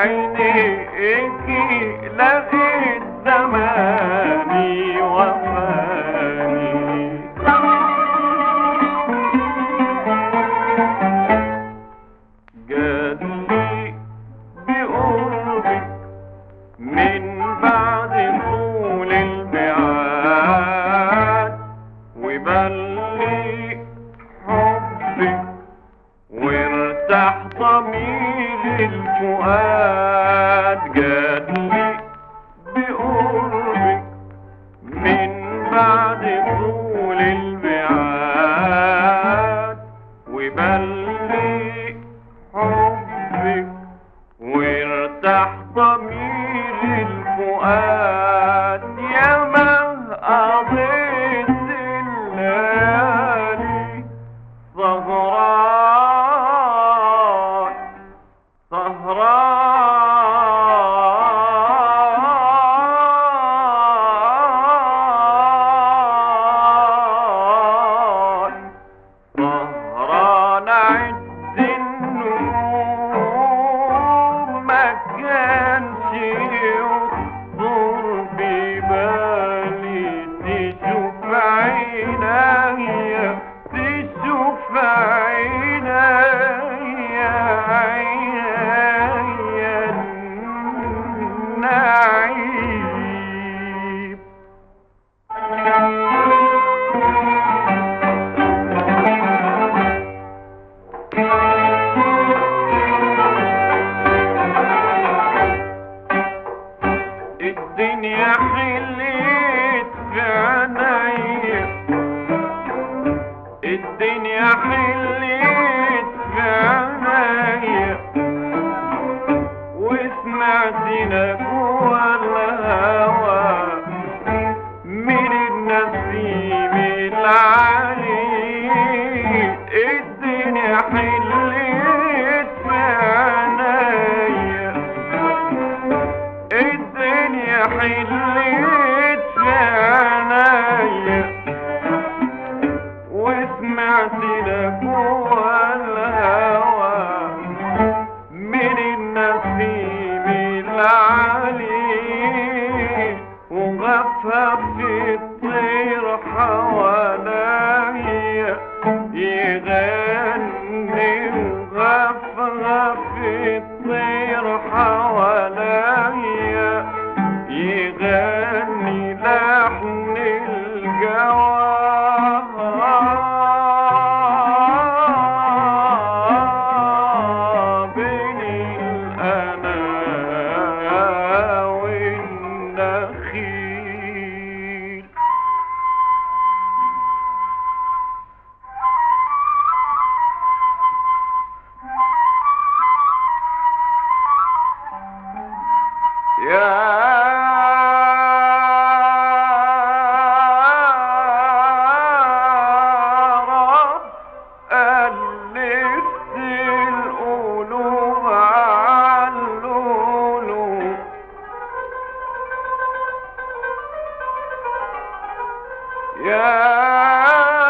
عينيك لغيت زماني وفاني جاتلي بقربك من بعد طول الميعاد وبلي حبك وارتاح ضمير الفؤاد جاتلي بقربك من بعد طول الميعاد وبلي حبك وارتاح ضمير الفؤاد يا ما قضيت الليالي سهران سهران سهران عد النجوم ما كانش يخطر ببالي تشوف عينيا تشوف عينيا عينيا النعيم الدنيا حليت في عينيا الدنيا حليت في عينيا وسمعت نجوى الهوى من النسيم العلي الدنيا حليت في عينيا الدنيا حليت في عينيا وسمعت نجوى الهوى من النسيم العلي وغفف الطير حواليا يغني وغفف الطير حواليا يغني لحن الجواب بين الأنا والنخيل يا رب ألفت القلوب على القلوب يا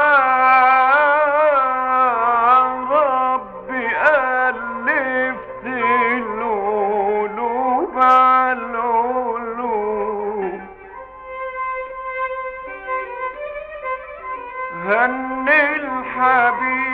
رب ألفت القلوب على القلوب هن الحبيب